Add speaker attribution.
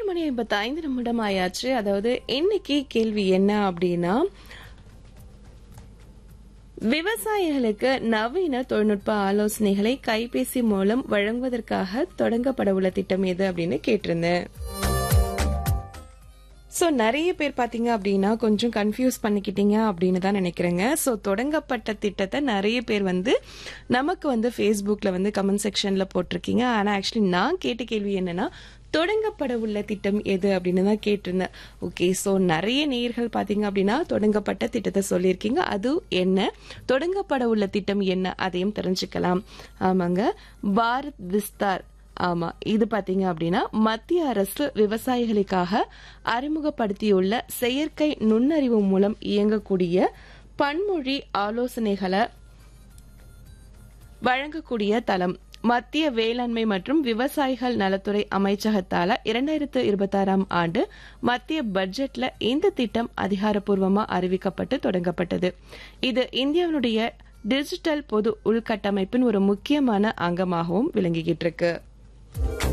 Speaker 1: மணி ஐம்பத்தி ஐந்து நிமிடம் ஆயாச்சு அதாவது இன்னைக்கு கேள்வி என்ன அப்படின்னா விவசாயிகளுக்கு நவீன தொழில்நுட்ப ஆலோசனைகளை கைபேசி மூலம் வழங்குவதற்காக தொடங்கப்பட உள்ள திட்டம் எது அப்படின்னு கேட்டிருந்தேன் ஸோ நிறைய பேர் பார்த்தீங்க அப்படின்னா கொஞ்சம் கன்ஃபியூஸ் பண்ணிக்கிட்டீங்க அப்படின்னு தான் நினைக்கிறேங்க ஸோ தொடங்கப்பட்ட திட்டத்தை நிறைய பேர் வந்து நமக்கு வந்து ஃபேஸ்புக்கில் வந்து கமெண்ட் செக்ஷனில் போட்டிருக்கீங்க ஆனால் ஆக்சுவலி நான் கேட்ட கேள்வி என்னன்னா தொடங்கப்பட உள்ள திட்டம் எது அப்படின்னு தான் கேட்டிருந்தேன் ஓகே ஸோ நிறைய நேயர்கள் பார்த்தீங்க அப்படின்னா தொடங்கப்பட்ட திட்டத்தை சொல்லியிருக்கீங்க அது என்ன தொடங்கப்பட உள்ள திட்டம் என்ன அதையும் தெரிஞ்சுக்கலாம் ஆமாங்க பாரத் விஸ்தார் ஆமா இது பாத்தீங்க அப்படின்னா மத்திய அரசு விவசாயிகளுக்காக அறிமுகப்படுத்தியுள்ள செயற்கை நுண்ணறிவு மூலம் இயங்கக்கூடிய பன்மொழி ஆலோசனைகளை வழங்கக்கூடிய தளம் மத்திய வேளாண்மை மற்றும் விவசாயிகள் நலத்துறை அமைச்சகத்தால இரண்டாயிரத்து இருபத்தாறாம் ஆண்டு மத்திய பட்ஜெட்ல இந்த திட்டம் அதிகாரப்பூர்வமா அறிவிக்கப்பட்டு தொடங்கப்பட்டது இது இந்தியாவினுடைய டிஜிட்டல் பொது உள்கட்டமைப்பின் ஒரு முக்கியமான அங்கமாகவும் விளங்கிக்கிட்டு இருக்கு